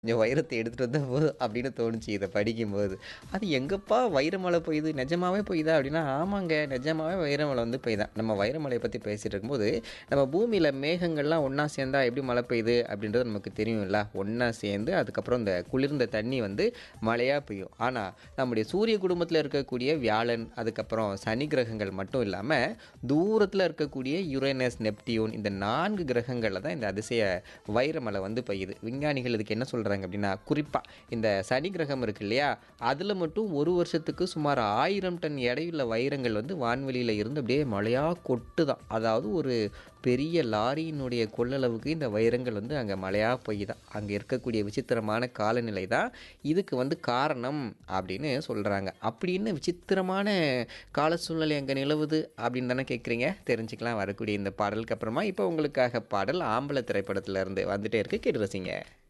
கொஞ்சம் வைரத்தை எடுத்துட்டு வந்தா போதும் அப்படின்னு தோணுச்சு இதை படிக்கும்போது. அது எங்கப்பா வைரமழை பெய்யுது? நிஜமாவே பெய்யுதா? அப்படின்னா, ஆமாங்க நிஜமாவே வைரமழை வந்து பெய்யுதாம். நம்ம வைரமழைய பத்தி பேசிட்டு இருக்கும்போது, நம்ம பூமியில மேகங்கள்லாம் ஒண்ணா சேர்ந்தா எப்படி மழை பெய்யுது அப்படின்றது நமக்கு தெரியும்ல. ஒண்ணா சேர்ந்து அதுக்கப்புறம் இந்த குளிர்ந்த தண்ணி வந்து மழையா பெய்யும். ஆனா, நம்முடைய சூரிய குடும்பத்தில இருக்கக்கூடிய வியாழன், அதுக்கப்புறம் சனி கிரகங்கள் மட்டும் இல்லாம, தூரத்தில இருக்கக்கூடிய யுரேனஸ், நெப்டியூன் இந்த 4 கிரகங்கள்ல தான் இந்த அதிசய வைரமழை வந்து பெய்யுது. விஞ்ஞானிகள் இதுக்கு என்ன சொல்றாங்க அப்படின்னா, குறிப்பா இந்த சனி கிரகம் இருக்கு இல்லையா? அதில மட்டும் ஒரு வருஷத்துக்கு சுமார் 1000 டன் எடையுள்ள வைரங்கள் வந்து வான்வெளியில இருந்து அப்படியே மழையா கொட்டுதாம். அதாவது ஒரு பெரிய லாரியினுடைய கொள்ளளவுக்கு இந்த வைரங்கள் வந்து அங்க மழையா பெய்யுதாம். அங்க இருக்கக்கூடிய விசித்திரமான காலநிலை தான் இதுக்கு வந்து காரணம் அப்படின்னு சொல்றாங்க. அப்படி என்ன விசித்திரமான கால சூழ்நிலை அங்க நிலவுது அப்படின்னு தானே கேட்குறீங்க? தெரிஞ்சுக்கலாம் வரக்கூடிய இந்த பாடலுக்கு அப்புறமா. இப்போ உங்களுக்காக பாடல் ஆம்பல திரைப்படத்தில இருந்து வந்துட்டே இருக்கு. கேட்டு ரசிங்க.